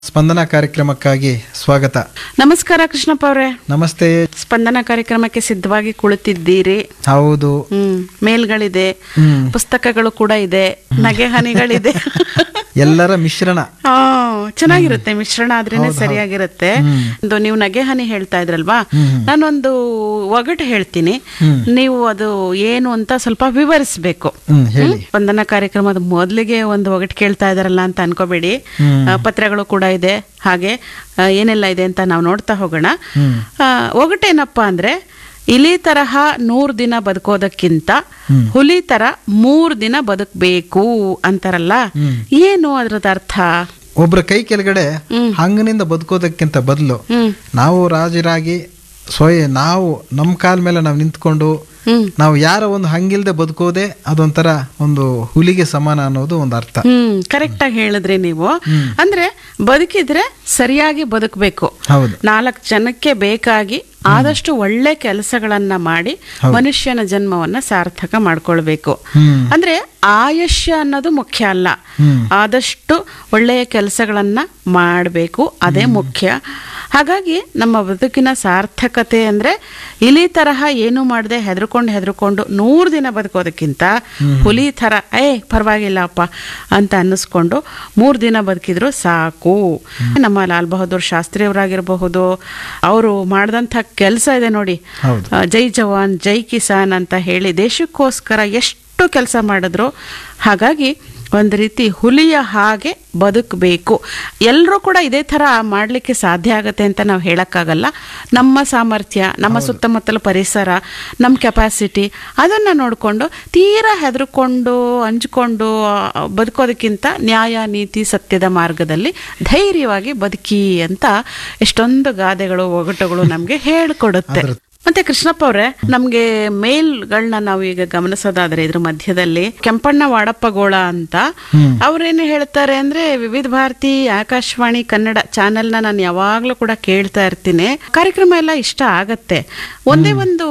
ಸ್ಪಂದನ ಕಾರ್ಯಕ್ರಮಕ್ಕಾಗಿ ಸ್ವಾಗತ ನಮಸ್ಕಾರ ಕೃಷ್ಣಪ್ಪ ಅವರೇ ನಮಸ್ತೆ ಸ್ಪಂದನ ಕಾರ್ಯಕ್ರಮಕ್ಕೆ ಸಿದ್ಧವಾಗಿ ಕುಳಿತಿದ್ದೀರಿ ಹೌದು ಹ್ಮ್ ಮೇಲ್ಗಳಿದೆ ಹ್ಮ್. ಪುಸ್ತಕಗಳು ಕೂಡ ಇದೆ ನಗೆ ಹನಿಗಳಿದೆ ಎಲ್ಲರ ಮಿಶ್ರಣ ಆ, ಚೆನ್ನಾಗಿರುತ್ತೆ ಮಿಶ್ರಣ ಆದ್ರೇನೆ ಸರಿಯಾಗಿರುತ್ತೆ ಒಂದು ನೀವು ನಗೆ ಹನಿ ಹೇಳ್ತಾ ಇದ್ರಲ್ವಾ ನಾನೊಂದು ಒಗಟು ಹೇಳ್ತೀನಿ ನೀವು ಅದು ಏನು ಅಂತ ಸ್ವಲ್ಪ ವಿವರಿಸ್ಬೇಕು ಹ್ಮ್ ಹೇಳಿ ಸ್ಪಂದನ ಕಾರ್ಯಕ್ರಮದ ಮೊದಲಿಗೆ ಒಂದು ಒಗಟು ಕೇಳ್ತಾ ಇದಾರಲ್ಲ ಅಂತ ಅನ್ಕೋಬೇಡಿ ಆ, ಪತ್ರಗಳು ಕೂಡ ಇದೆ ಹಾಗೆ ಆ, ಏನೆಲ್ಲ ಇದೆ ಅಂತ ನಾವು ನೋಡ್ತಾ ಹೋಗೋಣ ಆ, ಒಗಟೇನಪ್ಪ ಅಂದ್ರೆ ಇಲಿ ತರಹ ನೂರ್ ದಿನ ಬದುಕೋದಕ್ಕಿಂತ ಹುಲಿ ತರ ಮೂರ್ ದಿನ ಬದುಕಬೇಕು ಅಂತಾರಲ್ಲ ಏನು ಅದ್ರದ್ದು ಅರ್ಥ ಒಬ್ರ ಕೈ ಕೆಳಗಡೆ ಹಂಗನಿಂದ ಬದುಕೋದಕ್ಕಿಂತ ಬದಲು ಹ್ಮ್ ನಾವು ರಾಜರಾಗಿ ಸ್ವಯ ನಾವು ನಮ್ಮ ಕಾಲ ಮೇಲೆ ನಾವು ನಿಂತ್ಕೊಂಡು ಹ್ಮ್ ನಾವು ಯಾರ ಒಂದು ಹಂಗಿಲ್ದೆ ಬದುಕೋದೇ ಅದೊಂಥರ ಒಂದು ಹುಲಿಗೆ ಸಮಾನ ಅನ್ನೋದು ಒಂದು ಅರ್ಥ ಹ್ಮ್ ಕರೆಕ್ಟ್ ಆಗಿ ಹೇಳಿದ್ರಿ ನೀವು ಅಂದ್ರೆ ಬದುಕಿದ್ರೆ ಸರಿಯಾಗಿ ಬದುಕಬೇಕು ಹೌದು ನಾಲ್ಕು ಜನಕ್ಕೆ ಬೇಕಾಗಿ ಆದಷ್ಟು ಒಳ್ಳೆ ಕೆಲಸಗಳನ್ನ ಮಾಡಿ ಮನುಷ್ಯನ ಜನ್ಮವನ್ನ ಸಾರ್ಥಕ ಮಾಡ್ಕೊಳ್ಬೇಕು ಹ್ಮ್ ಅಂದ್ರೆ ಆಯುಷ್ಯ ಅನ್ನೋದು ಮುಖ್ಯ ಅಲ್ಲ ಹ್ಮ್ ಆದಷ್ಟು ಒಳ್ಳೆಯ ಕೆಲಸಗಳನ್ನ ಮಾಡಬೇಕು ಅದೇ ಮುಖ್ಯ ಹಾಗಾಗಿ ನಮ್ಮ ಬದುಕಿನ ಸಾರ್ಥಕತೆ ಅಂದ್ರೆ ಇಲಿ ತರಹ ಏನು ಮಾಡದೆ ಹೆದರ್ಕೊಂಡು ಹೆದರ್ಕೊಂಡು ನೂರು ದಿನ ಬದುಕೋದಕ್ಕಿಂತ ಹುಲಿ ಥರ ಏ ಪರವಾಗಿಲ್ಲಪ್ಪ ಅಂತ ಅನ್ನಿಸ್ಕೊಂಡು ಮೂರು ದಿನ ಬದುಕಿದ್ರು ಸಾಕು ನಮ್ಮ ಲಾಲ್ ಬಹದ್ದೂರ್ ಶಾಸ್ತ್ರಿ ಅವರಾಗಿರಬಹುದು ಅವರು ಮಾಡಿದಂಥ ಕೆಲಸ ಇದೆ ನೋಡಿ ಹೌದು ಆ, ಜೈ ಜವಾನ್ ಜೈ ಕಿಸಾನ್ ಅಂತ ಹೇಳಿ ದೇಶಕ್ಕೋಸ್ಕರ ಎಷ್ಟು ಕೆಲಸ ಮಾಡಿದ್ರು ಹಾಗಾಗಿ ಒಂದು ರೀತಿ ಹುಲಿಯ ಹಾಗೆ ಬದುಕಬೇಕು ಎಲ್ಲರೂ ಕೂಡ ಇದೇ ಥರ ಮಾಡಲಿಕ್ಕೆ ಸಾಧ್ಯ ಆಗುತ್ತೆ ಅಂತ ನಾವು ಹೇಳೋಕ್ಕಾಗಲ್ಲ ನಮ್ಮ ಸಾಮರ್ಥ್ಯ ನಮ್ಮ ಸುತ್ತಮುತ್ತಲ ಪರಿಸರ ನಮ್ಮ ಕೆಪಾಸಿಟಿ ಅದನ್ನು ನೋಡಿಕೊಂಡು ತೀರಾ ಹೆದರ್ಕೊಂಡು ಅಂಜ್ಕೊಂಡು ಆ, ಬದುಕೋದಕ್ಕಿಂತ ನ್ಯಾಯ ನೀತಿ ಸತ್ಯದ ಮಾರ್ಗದಲ್ಲಿ ಧೈರ್ಯವಾಗಿ ಬದುಕಿ ಅಂತ ಎಷ್ಟೊಂದು ಗಾದೆಗಳು ಒಗಟುಗಳು ನಮಗೆ ಹೇಳ್ಕೊಡುತ್ತೆ ಮತ್ತೆ ಕೃಷ್ಣಪ್ಪ ಅವ್ರೆ ನಮ್ಗೆ ಮೇಲ್ಗಳನ್ನ ನಾವು ಈಗ ಗಮನಿಸೋದಾದ್ರೆ ಇದ್ರ ಮಧ್ಯದಲ್ಲಿ ಕೆಂಪಣ್ಣ ವಾಡಪ್ಪಗೋಳ ಅಂತ ಅವ್ರೇನು ಹೇಳ್ತಾರೆ ಅಂದ್ರೆ ವಿವಿಧ ಭಾರತಿ ಆಕಾಶವಾಣಿ ಕನ್ನಡ ಚಾನೆಲ್ನ ನಾನು ಯಾವಾಗ್ಲೂ ಕೂಡ ಕೇಳ್ತಾ ಇರ್ತೀನಿ ಕಾರ್ಯಕ್ರಮ ಎಲ್ಲ ಇಷ್ಟ ಆಗತ್ತೆ ಒಂದೇ ಒಂದು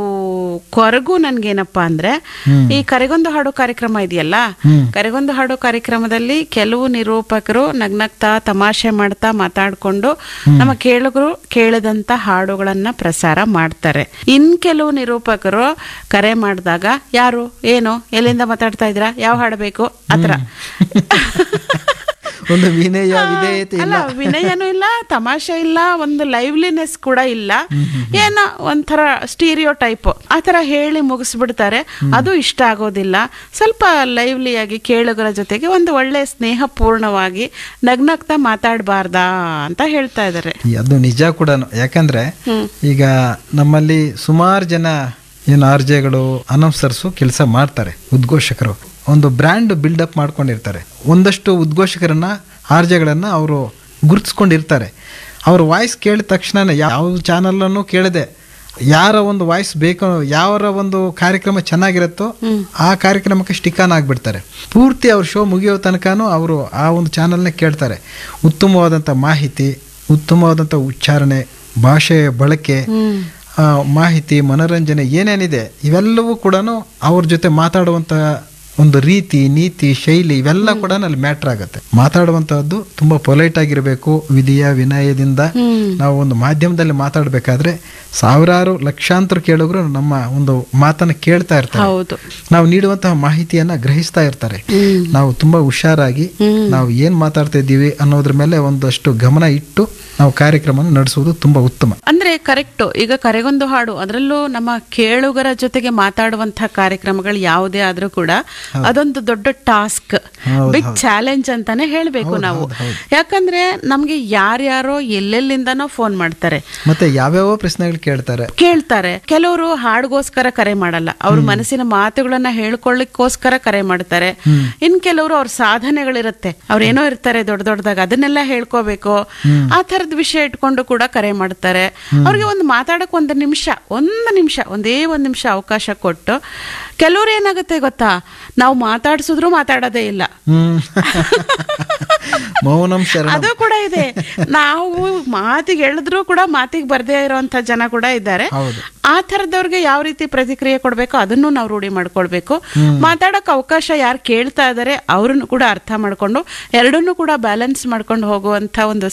ಕೊರಗು ನನ್ಗೇನಪ್ಪ ಅಂದ್ರೆ ಈ ಕರೆಗೊಂದು ಹಾಡು ಕಾರ್ಯಕ್ರಮ ಇದೆಯಲ್ಲ ಕರೆಗೊಂದು ಹಾಡು ಕಾರ್ಯಕ್ರಮದಲ್ಲಿ ಕೆಲವು ನಿರೂಪಕರು ನಗ್ನಗ್ತಾ ತಮಾಷೆ ಮಾಡ್ತಾ ಮಾತಾಡ್ಕೊಂಡು ನಮ್ಮ ಕೇಳುಗರು ಕೇಳಿದಂತ ಹಾಡುಗಳನ್ನ ಪ್ರಸಾರ ಮಾಡ್ತಾರೆ ಇನ್ ಕೆಲವು ನಿರೂಪಕರು ಕರೆ ಮಾಡಿದಾಗ ಯಾರು ಏನು ಎಲ್ಲಿಂದ ಮಾತಾಡ್ತಾ ಇದ್ರಾ ಯಾವ ಹಾಡು ಬೇಕು ಆತರ ಒಂದು ವಿನಯ ವಿಧೇಯತೆ ಇಲ್ಲ ಅಲ್ಲ ವಿನಯನೂ ಇಲ್ಲ ತಮಾಷೆ ಇಲ್ಲ ಒಂದು ಲೈವ್ಲಿನೆಸ್ ಕೂಡ ಇಲ್ಲ ಏನೋ ಒಂಥರ ಸ್ಟೀರಿಯೋ ಟೈಪ್ ಆ ಥರ ಹೇಳಿ ಮುಗಿಸ್ಬಿಡ್ತಾರೆ ಅದು ಇಷ್ಟ ಆಗೋದಿಲ್ಲ ಸ್ವಲ್ಪ ಲೈವ್ಲಿಯಾಗಿ ಕೇಳುಗರ ಜೊತೆಗೆ ಒಂದು ಒಳ್ಳೆ ಸ್ನೇಹಪೂರ್ಣವಾಗಿ ನಗ್ನಗ್ತಾ ಮಾತಾಡಬಾರ್ದಾ ಅಂತ ಹೇಳ್ತಾ ಇದ್ದಾರೆ ಅದು ನಿಜ ಕೂಡ ಯಾಕಂದ್ರೆ ಈಗ ನಮ್ಮಲ್ಲಿ ಸುಮಾರು ಜನ ಏನು ಆರ್ಜೆಗಳು ಅನೌನ್ಸರ್ಸು ಕೆಲಸ ಮಾಡ್ತಾರೆ ಉದ್ಘೋಷಕರು ಒಂದು ಬ್ರ್ಯಾಂಡ್ ಬಿಲ್ಡಪ್ ಮಾಡ್ಕೊಂಡಿರ್ತಾರೆ ಒಂದಷ್ಟು ಉದ್ಘೋಷಕರನ್ನ ಆರ್ಜೆಗಳನ್ನ ಅವರು ಗುರುತಿಸ್ಕೊಂಡಿರ್ತಾರೆ ಅವ್ರ ವಾಯ್ಸ್ ಕೇಳಿದ ತಕ್ಷಣ ಯಾವ ಚಾನಲನ್ನು ಕೇಳದೆ ಯಾರ ಒಂದು ವಾಯ್ಸ್ ಬೇಕೋ ಯಾರ ಒಂದು ಕಾರ್ಯಕ್ರಮ ಚೆನ್ನಾಗಿರುತ್ತೋ ಆ ಕಾರ್ಯಕ್ರಮಕ್ಕೆ ಸ್ಟಿಕ್ ಆನ್ ಆಗಿಬಿಡ್ತಾರೆ ಪೂರ್ತಿ ಅವ್ರ ಶೋ ಮುಗಿಯೋ ತನಕನೂ ಅವರು ಆ ಒಂದು ಚಾನಲ್ನ ಕೇಳ್ತಾರೆ ಉತ್ತಮವಾದಂಥ ಮಾಹಿತಿ ಉತ್ತಮವಾದಂಥ ಉಚ್ಚಾರಣೆ ಭಾಷೆಯ ಬಳಕೆ ಆ, ಮಾಹಿತಿ ಮನೋರಂಜನೆ ಏನೇನಿದೆ ಇವೆಲ್ಲವೂ ಕೂಡ ಅವ್ರ ಜೊತೆ ಮಾತಾಡುವಂಥ ಒಂದು ರೀತಿ ನೀತಿ ಶೈಲಿ ಇವೆಲ್ಲ ಕೂಡ ಅಲ್ಲಿ ಮ್ಯಾಟ್ರ್ ಆಗುತ್ತೆ ಮಾತಾಡುವಂತಹದ್ದು ತುಂಬಾ ಪೊಲೈಟ್ ಆಗಿರಬೇಕು ವಿಧಿಯ ವಿನಯದಿಂದ ನಾವು ಒಂದು ಮಾಧ್ಯಮದಲ್ಲಿ ಮಾತಾಡಬೇಕಾದ್ರೆ ಸಾವಿರಾರು ಲಕ್ಷಾಂತರ ಕೇಳುಗರು ನಮ್ಮ ಒಂದು ಮಾತನ್ನ ಕೇಳ್ತಾ ಇರ್ತಾರೆ ಹೌದು ನಾವು ನೀಡುವಂತಹ ಮಾಹಿತಿಯನ್ನ ಗ್ರಹಿಸ್ತಾ ಇರ್ತಾರೆ ನಾವು ತುಂಬಾ ಹುಷಾರಾಗಿ ನಾವು ಏನ್ ಮಾತಾಡ್ತಾ ಇದ್ದೀವಿ ಅನ್ನೋದ್ರ ಮೇಲೆ ಒಂದಷ್ಟು ಗಮನ ಇಟ್ಟು ನಾವು ಕಾರ್ಯಕ್ರಮ ನಡೆಸುವುದು ತುಂಬಾ ಉತ್ತಮ ಅಂದ್ರೆ ಕರೆಕ್ಟ್ ಈಗ ಕರೆಗೊಂದು ಹಾಡು ಅದರಲ್ಲೂ ನಮ್ಮ ಕೇಳುಗರ ಜೊತೆಗೆ ಮಾತಾಡುವಂತಹ ಕಾರ್ಯಕ್ರಮಗಳು ಯಾವುದೇ ಆದ್ರೂ ಕೂಡ ಅದೊಂದು ದೊಡ್ಡ ಟಾಸ್ಕ್ ಬಿಗ್ ಚಾಲೆಂಜ್ ಅಂತಾನೆ ಹೇಳ್ಬೇಕು ನಾವು ಯಾಕಂದ್ರೆ ನಮ್ಗೆ ಯಾರ್ಯಾರೋ ಎಲ್ಲೆಲ್ಲಿಂದನೋ ಫೋನ್ ಮಾಡ್ತಾರೆ ಮತ್ತೆ ಯಾವ್ಯಾವ ಪ್ರಶ್ನೆಗಳು ಕೇಳ್ತಾರೆ ಕೇಳ್ತಾರೆ ಕೆಲವರು ಹಾಡ್ಗೋಸ್ಕರ ಕರೆ ಮಾಡಲ್ಲ ಅವ್ರ ಮನಸ್ಸಿನ ಮಾತುಗಳನ್ನ ಹೇಳ್ಕೊಳ್ಳಿಕ್ಕೋಸ್ಕರ ಕರೆ ಮಾಡ್ತಾರೆ ಇನ್ ಕೆಲವರು ಅವ್ರ ಸಾಧನೆಗಳಿರುತ್ತೆ ಅವ್ರು ಏನೋ ಇರ್ತಾರೆ ದೊಡ್ಡ ದೊಡ್ಡದಾಗ ಅದನ್ನೆಲ್ಲ ಹೇಳ್ಕೋಬೇಕು ಆ ತರದ ವಿಷಯ ಇಟ್ಕೊಂಡು ಕೂಡ ಕರೆ ಮಾಡ್ತಾರೆ ಅವ್ರಿಗೆ ಒಂದು ಮಾತಾಡಕ್ ಒಂದು ನಿಮಿಷ ಒಂದು ನಿಮಿಷ ಒಂದೇ ಒಂದು ನಿಮಿಷ ಅವಕಾಶ ಕೊಟ್ಟು ಕೆಲವ್ರು ಏನಾಗುತ್ತೆ ಗೊತ್ತಾ ನಾವು ಮಾತಾಡ್ಸಿದ್ರು ಮಾತಾಡೋದೇ ಇಲ್ಲ ಹ್ಮ್ ಮೌನಂ ಶರಣ ಅದು ಕೂಡ ಇದೆ ನಾವು ಮಾತಿಗೆ ಎಳೆದ್ರೂ ಕೂಡ ಮಾತಿಗೆ ಬರ್ದೇ ಇರೋಂಥ ಜನ ಕೂಡ ಇದ್ದಾರೆ ಹೌದು. ಆ ಥರದವ್ರಿಗೆ ಯಾವ ರೀತಿ ಪ್ರತಿಕ್ರಿಯೆ ಕೊಡಬೇಕು ಅದನ್ನು ನಾವು ರೂಢಿ ಮಾಡ್ಕೊಳ್ಬೇಕು ಮಾತಾಡೋಕೆ ಅವಕಾಶ ಯಾರು ಕೇಳ್ತಾ ಇದ್ದಾರೆ ಅವ್ರನ್ನು ಕೂಡ ಅರ್ಥ ಮಾಡ್ಕೊಂಡು ಎರಡನ್ನೂ ಕೂಡ ಬ್ಯಾಲೆನ್ಸ್ ಮಾಡ್ಕೊಂಡು ಹೋಗುವಂಥ ಒಂದು